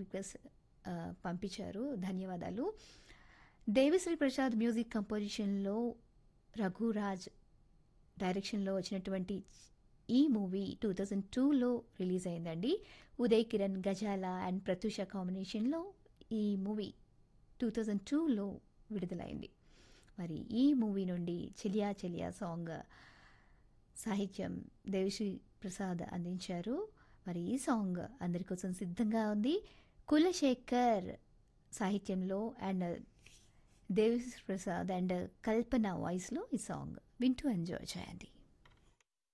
request ఆ, పంపించారు ధన్యవాదాలు దేవిశ్రీ ప్రసాద్ మ్యూజిక్ కంపోజిషన్లో రఘురాజ్ డైరెక్షన్లో వచ్చినటువంటి ఈ మూవీ టూ థౌజండ్ టూలో రిలీజ్ అయిందండి ఉదయ్ కిరణ్ గజాల అండ్ ప్రత్యూష కాంబినేషన్లో ఈ మూవీ టూ థౌజండ్ టూలో విడుదలైంది మరి ఈ మూవీ నుండి చెలియా చెలియా సాంగ్ సాహిత్యం దేవిశ్రీ ప్రసాద్ అందించారు మరి ఈ సాంగ్ అందరి కోసం సిద్ధంగా ఉంది కులశేఖర్ సాహిత్యంలో అండ్ దేవిశ్రీ ప్రసాద్ అండ్ కల్పన వాయిస్లో ఈ సాంగ్ వింటూ ఎంజాయ్ చేయండి